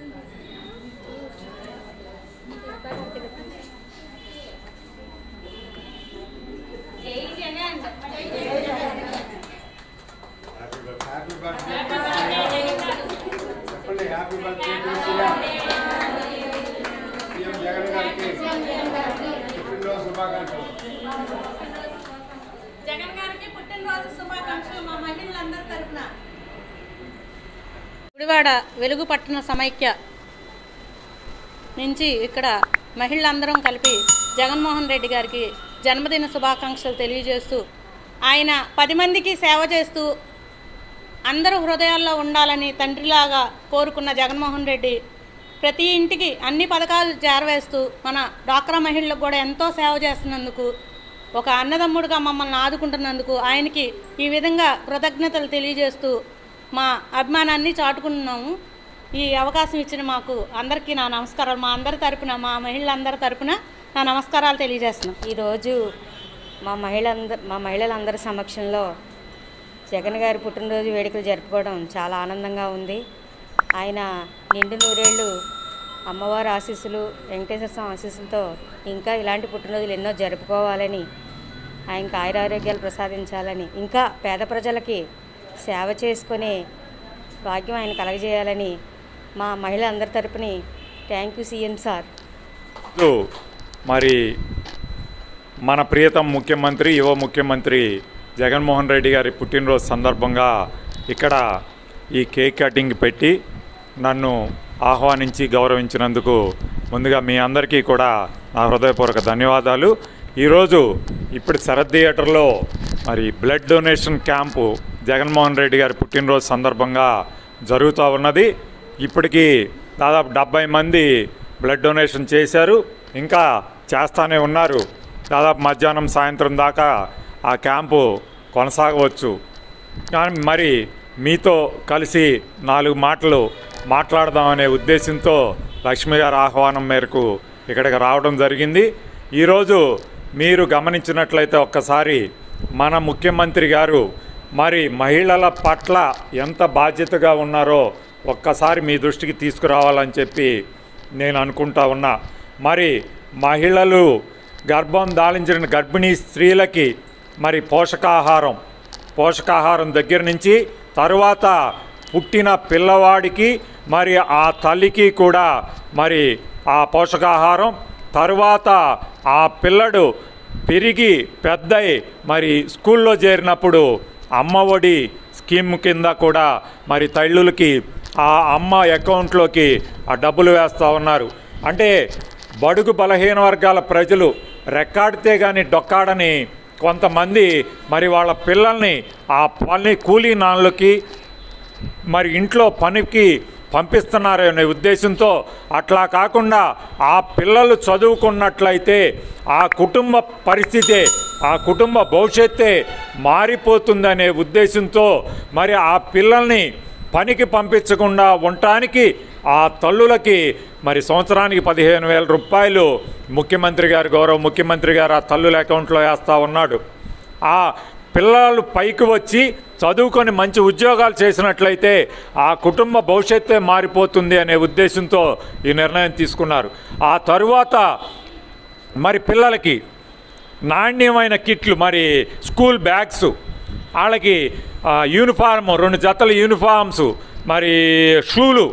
happy birthday చెప్పండి happy birthday to CM CM Jagan గారికి పుట్టినరోజు శుభాకాంక్షలు జగన్ గారికి పుట్టినరోజు శుభాకాంక్షలు మా మహిళలందరి తరపున గుడివాడ వెలుగు పట్టణ సమైక్య నుంచి ఇక్కడ మహిళలందరం కలిపి జగన్మోహన్ రెడ్డి గారికి జన్మదిన శుభాకాంక్షలు తెలియజేస్తూ ఆయన పది మందికి సేవ చేస్తూ అందరూ హృదయాల్లో ఉండాలని తండ్రిలాగా కోరుకున్న జగన్మోహన్ రెడ్డి ప్రతి ఇంటికి అన్ని పథకాలు చేరవేస్తూ మన డ్వాక్రా మహిళలకు కూడా ఎంతో సేవ చేస్తున్నందుకు ఒక అన్నదమ్ముడుగా మమ్మల్ని ఆదుకుంటున్నందుకు ఆయనకి ఈ విధంగా కృతజ్ఞతలు తెలియజేస్తూ మా అభిమానాన్ని చాటుకున్నాము ఈ అవకాశం ఇచ్చిన మాకు అందరికీ నా నమస్కారాలు మా అందరి తరపున మా మహిళలందరి తరపున నా నమస్కారాలు తెలియజేస్తున్నాం ఈరోజు మా మహిళంద మా మహిళలందరి సమక్షంలో జగన్ గారి పుట్టినరోజు వేడుకలు జరుపుకోవడం చాలా ఆనందంగా ఉంది ఆయన నిండు నూరేళ్ళు అమ్మవారి ఆశీస్సులు వెంకటేశ్వర స్వామి ఆశీస్సులతో ఇంకా ఇలాంటి పుట్టినరోజులు ఎన్నో జరుపుకోవాలని ఆయనకు ఆయురారోగ్యాలు ప్రసాదించాలని ఇంకా పేద ప్రజలకి సేవ చేసుకునే భాగ్యం ఆయన కలగజేయాలని మా మహిళలందరి తరపుని థ్యాంక్ యూ సీఎం సార్ ఈరోజు మరి మన ప్రియతమ ముఖ్యమంత్రి యువ ముఖ్యమంత్రి జగన్మోహన్ రెడ్డి గారి పుట్టినరోజు సందర్భంగా ఇక్కడ ఈ కేక్ కటింగ్ పెట్టి నన్ను ఆహ్వానించి గౌరవించినందుకు ముందుగా మీ అందరికీ కూడా నా హృదయపూర్వక ధన్యవాదాలు ఈరోజు ఇప్పుడు శరత్ థియేటర్లో మరి blood donation camp Jaganmohan Reddy గారి పుట్టినరోజు సందర్భంగా జరుగుతూ ఉన్నది ఇప్పటికీ దాదాపు డెబ్బై మంది బ్లడ్ డొనేషన్ చేశారు ఇంకా చేస్తానే ఉన్నారు దాదాపు మధ్యాహ్నం సాయంత్రం దాకా ఆ క్యాంపు కొనసాగవచ్చు కానీ మరి మీతో కలిసి నాలుగు మాటలు మాట్లాడదామనే ఉద్దేశంతో లక్ష్మి గారి ఆహ్వానం మేరకు ఇక్కడికి రావడం జరిగింది ఈరోజు మీరు గమనించినట్లయితే ఒక్కసారి మన ముఖ్యమంత్రి గారు మరి మహిళల పట్ల ఎంత బాధ్యతగా ఉన్నారో ఒక్కసారి మీ దృష్టికి తీసుకురావాలని చెప్పి నేను అనుకుంటా ఉన్నా మరి మహిళలు గర్భం దాలించిన గర్భిణీ స్త్రీలకి మరి పోషకాహారం పోషకాహారం దగ్గర నుంచి తరువాత పుట్టిన పిల్లవాడికి మరి ఆ తల్లికి కూడా మరి ఆ పోషకాహారం తరువాత ఆ పిల్లడు పెరిగి పెద్దై మరి స్కూల్లో చేరినప్పుడు అమ్మఒడి స్కీమ్ కింద కూడా మరి తల్లులకి ఆ అమ్మ అకౌంట్లోకి ఆ డబ్బులు వేస్తూ ఉన్నారు అంటే బడుగు బలహీన వర్గాల ప్రజలు రెక్కాడితే కానీ డొక్కాడని కొంతమంది మరి వాళ్ళ పిల్లల్ని ఆ పని కూలీ నాళ్ళకి మరి ఇంట్లో పనికి పంపిస్తున్నారనే ఉద్దేశంతో అట్లా కాకుండా ఆ పిల్లలు చదువుకున్నట్లయితే ఆ కుటుంబ పరిస్థితే ఆ కుటుంబ భవిష్యత్తే మారిపోతుందనే ఉద్దేశంతో మరి ఆ పిల్లల్ని పనికి పంపించకుండా ఉండటానికి ఆ తల్లులకి మరి సంవత్సరానికి పదిహేను వేల రూపాయలు ముఖ్యమంత్రి గారు గౌరవ ముఖ్యమంత్రి గారు ఆ తల్లుల అకౌంట్లో వేస్తూ ఉన్నాడు ఆ పిల్లలు పైకి వచ్చి చదువుకొని మంచి ఉద్యోగాలు చేసినట్లయితే ఆ కుటుంబ భవిష్యత్తే మారిపోతుంది అనే ఉద్దేశంతో ఈ నిర్ణయం తీసుకున్నారు ఆ తరువాత మరి పిల్లలకి నాణ్యమైన కిట్లు మరి స్కూల్ బ్యాగ్స్ వాళ్ళకి ఆ, యూనిఫామ్ రెండు జతల యూనిఫామ్స్ మరి షూలు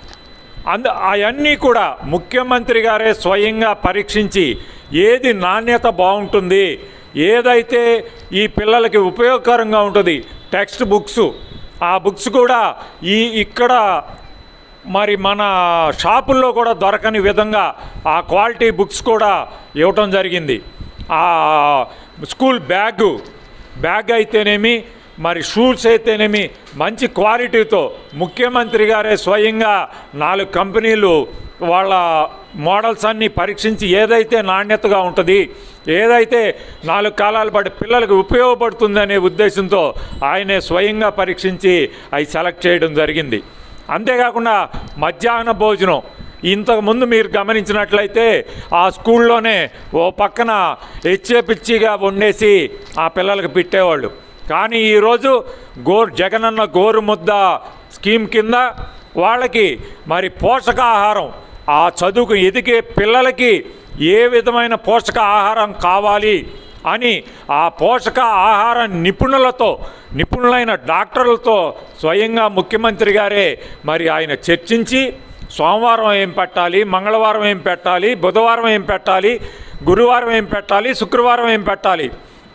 అంద అవన్నీ కూడా ముఖ్యమంత్రి గారే స్వయంగా పరీక్షించి ఏది నాణ్యత బాగుంటుంది ఏదైతే ఈ పిల్లలకి ఉపయోగకరంగా ఉంటుంది టెక్స్ట్ బుక్స్ ఆ బుక్స్ కూడా ఈ ఇక్కడ మరి మన షాపుల్లో కూడా దొరకని విధంగా ఆ క్వాలిటీ బుక్స్ కూడా ఇవ్వటం జరిగింది ఆ స్కూల్ బ్యాగు బ్యాగ్ అయితేనేమి మరి షూస్ అయితేనేమి మంచి క్వాలిటీతో ముఖ్యమంత్రి గారే స్వయంగా నాలుగు కంపెనీలు వాళ్ళ మోడల్స్ అన్నీ పరీక్షించి ఏదైతే నాణ్యతగా ఉంటుంది ఏదైతే నాలుగు కాలాలు పడి పిల్లలకు ఉపయోగపడుతుందనే ఉద్దేశంతో ఆయనే స్వయంగా పరీక్షించి అవి సెలెక్ట్ చేయడం జరిగింది అంతేకాకుండా మధ్యాహ్న భోజనం ఇంతకుముందు మీరు గమనించినట్లయితే ఆ స్కూల్లోనే ఓ పక్కన హెచ్చే పిచ్చిగా వండేసి ఆ పిల్లలకు పెట్టేవాళ్ళు కానీ ఈరోజు గోరు జగనన్న గోరు ముద్ద స్కీమ్ కింద వాళ్ళకి మరి పోషకాహారం ఆ చదువుకు ఎదిగే పిల్లలకి ఏ విధమైన పోషక ఆహారం కావాలి అని ఆ పోషక ఆహార నిపుణులతో నిపుణులైన డాక్టర్లతో స్వయంగా ముఖ్యమంత్రి గారే మరి ఆయన చర్చించి సోమవారం ఏం పెట్టాలి మంగళవారం ఏం పెట్టాలి బుధవారం ఏం పెట్టాలి గురువారం ఏం పెట్టాలి శుక్రవారం ఏం పెట్టాలి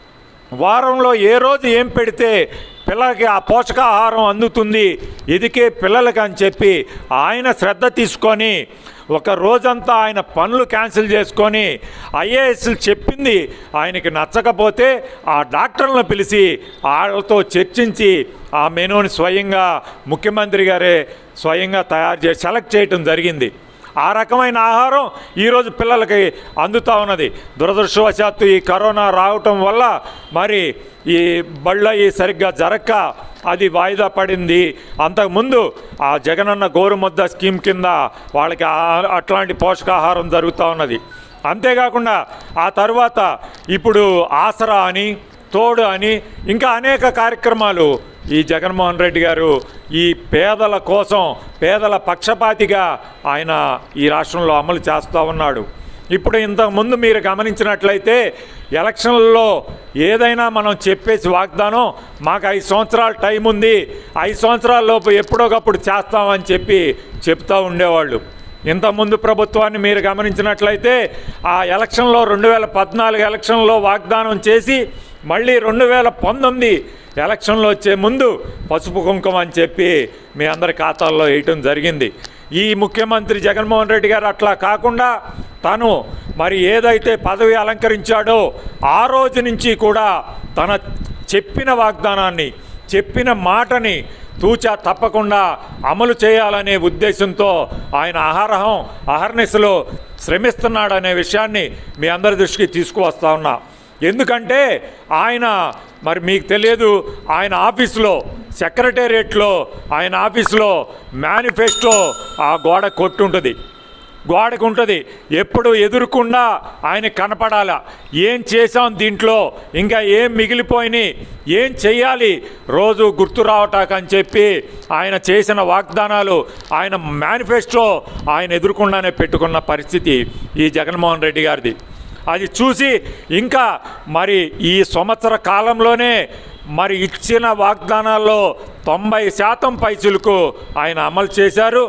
వారంలో ఏ రోజు ఏం పెడితే పిల్లలకి ఆ పోషకాహారం అందుతుంది ఎదికే పిల్లలకి అని చెప్పి ఆయన శ్రద్ధ తీసుకొని ఒక రోజంతా ఆయన పనులు క్యాన్సిల్ చేసుకొని ఐఏఎస్ చెప్పింది ఆయనకి నచ్చకపోతే ఆ డాక్టర్లను పిలిచి వాళ్ళతో చర్చించి ఆ మెనూని స్వయంగా ముఖ్యమంత్రి గారే స్వయంగా తయారు చేసి సెలెక్ట్ చేయటం జరిగింది ఆ రకమైన ఆహారం ఈరోజు పిల్లలకి అందుతూ ఉన్నది దురదృష్టవశాత్తు ఈ కరోనా రావటం వల్ల మరి ఈ బళ్ళ ఈ సరిగ్గా జరక్క అది వాయిదా పడింది అంతకుముందు ఆ జగనన్న గోరుముద్ద స్కీమ్ కింద వాళ్ళకి ఆ- అట్లాంటి పోషకాహారం జరుగుతూ ఉన్నది అంతేకాకుండా ఆ తర్వాత ఇప్పుడు ఆసరా అని తోడు అని ఇంకా అనేక కార్యక్రమాలు ఈ జగన్మోహన్ రెడ్డి గారు ఈ పేదల కోసం పేదల పక్షపాతిగా ఆయన ఈ రాష్ట్రంలో అమలు చేస్తూ ఉన్నాడు ఇప్పుడు ఇంతకుముందు మీరు గమనించినట్లయితే ఎలక్షన్లలో ఏదైనా మనం చెప్పేసి వాగ్దానం మాకు ఐదు సంవత్సరాల టైం ఉంది ఐదు సంవత్సరాల లోపు ఎప్పుడోకప్పుడు చేస్తామని చెప్పి చెప్తూ ఉండేవాళ్ళు ఇంతకుముందు ప్రభుత్వాన్ని మీరు గమనించినట్లయితే ఆ ఎలక్షన్లో రెండు వేల పద్నాలుగు ఎలక్షన్లో వాగ్దానం చేసి మళ్ళీ రెండు వేల పంతొమ్మిది ఎలక్షన్లు వచ్చే ముందు పసుపు కుంకుమ అని చెప్పి మీ అందరి ఖాతాల్లో వేయటం జరిగింది ఈ ముఖ్యమంత్రి జగన్మోహన్ రెడ్డి గారు అట్లా కాకుండా తను మరి ఏదైతే పదవి అలంకరించాడో ఆ రోజు నుంచి కూడా తన చెప్పిన వాగ్దానాన్ని చెప్పిన మాటని తూచా తప్పకుండా అమలు చేయాలనే ఉద్దేశంతో ఆయన అహరహం అహర్నిశలో శ్రమిస్తున్నాడనే విషయాన్ని మీ అందరి దృష్టికి తీసుకువస్తా ఉన్నా ఎందుకంటే ఆయన మరి మీకు తెలియదు ఆయన ఆఫీసులో సెక్రటేరియట్లో ఆయన ఆఫీసులో మేనిఫెస్టో ఆ గోడ కొట్టుంటుంది గోడకు ఉంటుంది ఎప్పుడు ఎదురుకుండా ఆయన కనపడాల ఏం చేసాం దీంట్లో ఇంకా ఏం మిగిలిపోయినాయి ఏం చెయ్యాలి రోజు గుర్తు రావటాకని చెప్పి ఆయన చేసిన వాగ్దానాలు ఆయన మేనిఫెస్టో ఆయన ఎదురుకుండానే పెట్టుకున్న పరిస్థితి ఈ జగన్మోహన్ రెడ్డి గారిది అది చూసి ఇంకా మరి ఈ సంవత్సర కాలంలోనే మరి ఇచ్చిన వాగ్దానాల్లో తొంభై శాతం పైసలకు ఆయన అమలు చేశారు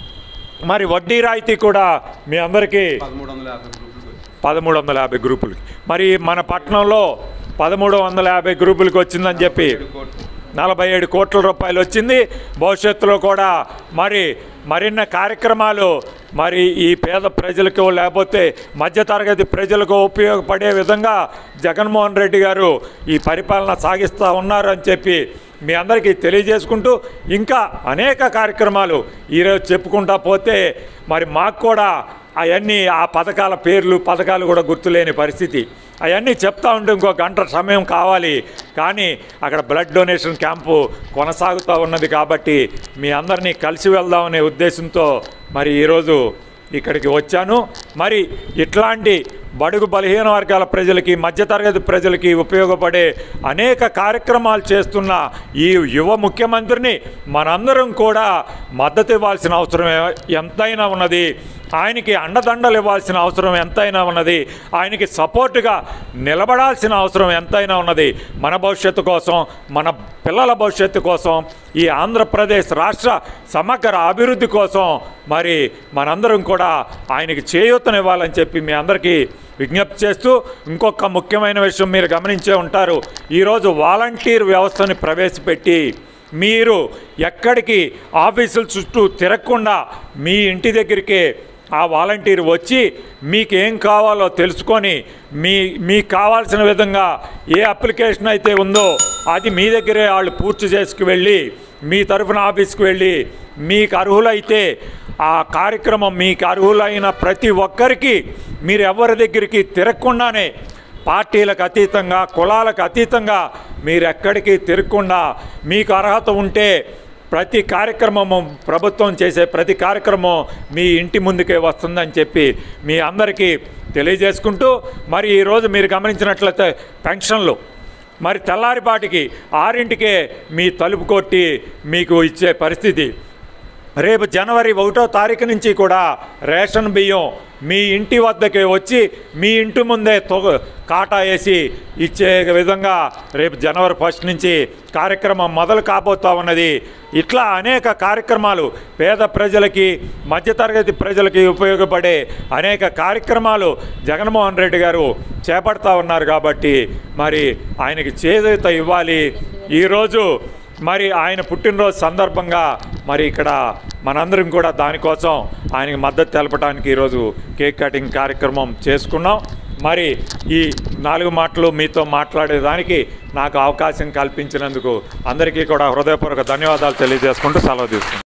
మరి వడ్డీ రాయితీ కూడా మీ అందరికీ పదమూడు వందల యాభై గ్రూపులకు వచ్చి పదమూడు వందల యాభై గ్రూపులకి మరి మన పట్టణంలో పదమూడు వందల యాభై గ్రూపులకి వచ్చిందని చెప్పి ఏడు కోట్లు నలభై ఏడు కోట్ల రూపాయలు వచ్చింది భవిష్యత్తులో కూడా మరి మరిన్న కార్యక్రమాలు మరి ఈ పేద ప్రజలకు లేకపోతే మధ్యతరగతి ప్రజలకు ఉపయోగపడే విధంగా జగన్మోహన్ రెడ్డి గారు ఈ పరిపాలన సాగిస్తూ ఉన్నారు అని చెప్పి మీ అందరికీ తెలియజేసుకుంటూ ఇంకా అనేక కార్యక్రమాలు ఈరోజు చెప్పుకుంటా పోతే మరి మాకు కూడా అవన్నీ ఆ పథకాల పేర్లు పథకాలు కూడా గుర్తులేని పరిస్థితి అవన్నీ చెప్తా ఉంటే ఇంకో గంట సమయం కావాలి కానీ అక్కడ బ్లడ్ డొనేషన్ క్యాంపు కొనసాగుతూ ఉన్నది కాబట్టి మీ అందరినీ కలిసి వెళ్దామనే ఉద్దేశంతో మరి ఈరోజు ఇక్కడికి వచ్చాను మరి ఇట్లాంటి బడుగు బలహీన వర్గాల ప్రజలకి మధ్యతరగతి ప్రజలకి ఉపయోగపడే అనేక కార్యక్రమాలు చేస్తున్న ఈ యువ ముఖ్యమంత్రిని మనందరం కూడా మద్దతు ఇవ్వాల్సిన అవసరం ఎ- ఎంతైనా ఉన్నది ఆయనకి అండదండలు ఇవ్వాల్సిన అవసరం ఎంతైనా ఉన్నది ఆయనకి సపోర్టుగా నిలబడాల్సిన అవసరం ఎంతైనా ఉన్నది మన భవిష్యత్తు కోసం మన పిల్లల భవిష్యత్తు కోసం ఈ ఆంధ్రప్రదేశ్ రాష్ట్ర సమగ్ర అభివృద్ధి కోసం మరి మనందరం కూడా ఆయనకి చేయూతనివ్వాలని చెప్పి మీ అందరికీ విజ్ఞప్తి చేస్తూ ఇంకొక ముఖ్యమైన విషయం మీరు గమనించే ఉంటారు ఈరోజు వాలంటీర్ వ్యవస్థని ప్రవేశపెట్టి మీరు ఎక్కడికి ఆఫీసుల చుట్టూ తిరగకుండా మీ ఇంటి దగ్గరికే ఆ వాలంటీర్ వచ్చి మీకు ఏం కావాలో తెలుసుకొని మీ మీకు కావాల్సిన విధంగా ఏ అప్లికేషన్ అయితే ఉందో అది మీ దగ్గరే వాళ్ళు పూర్తి చేసుకు వెళ్ళి మీ తరఫున ఆఫీస్కి వెళ్ళి మీకు అర్హులైతే ఆ కార్యక్రమం మీకు అర్హులైన ప్రతి ఒక్కరికి మీరు ఎవరి దగ్గరికి తిరగకుండానే పార్టీలకు అతీతంగా కులాలకు అతీతంగా మీరు ఎక్కడికి తిరగకుండా మీకు అర్హత ఉంటే ప్రతి కార్యక్రమము ప్రభుత్వం చేసే ప్రతి కార్యక్రమం మీ ఇంటి ముందుకే వస్తుందని చెప్పి మీ అందరికీ తెలియజేసుకుంటూ మరి ఈరోజు మీరు గమనించినట్లయితే పెన్షన్లు మరి తెల్లారిపాటికి ఆరింటికే మీ తలుపు కొట్టి మీకు ఇచ్చే పరిస్థితి రేపు జనవరి ఒకటో తారీఖు నుంచి కూడా రేషన్ బియ్యం మీ ఇంటి వద్దకి వచ్చి మీ ఇంటి ముందే తొగ కాటా వేసి ఇచ్చే విధంగా రేపు జనవరి ఫస్ట్ నుంచి కార్యక్రమం మొదలు కాబోతా ఉన్నది ఇట్లా అనేక కార్యక్రమాలు పేద ప్రజలకి మధ్యతరగతి ప్రజలకి ఉపయోగపడే అనేక కార్యక్రమాలు జగన్మోహన్ రెడ్డి గారు చేపడతా ఉన్నారు కాబట్టి మరి ఆయనకి చేయూత ఇవ్వాలి ఈరోజు మరి ఆయన పుట్టినరోజు సందర్భంగా మరి ఇక్కడ మనందరం కూడా దానికోసం ఆయనకి మద్దతు తెలపడానికి ఈరోజు కేక్ కటింగ్ కార్యక్రమం చేసుకున్నాం మరి ఈ నాలుగు మాటలు మీతో మాట్లాడేదానికి నాకు అవకాశం కల్పించినందుకు అందరికీ కూడా హృదయపూర్వక ధన్యవాదాలు తెలియజేసుకుంటూ సెలవు తీసుకుంటాం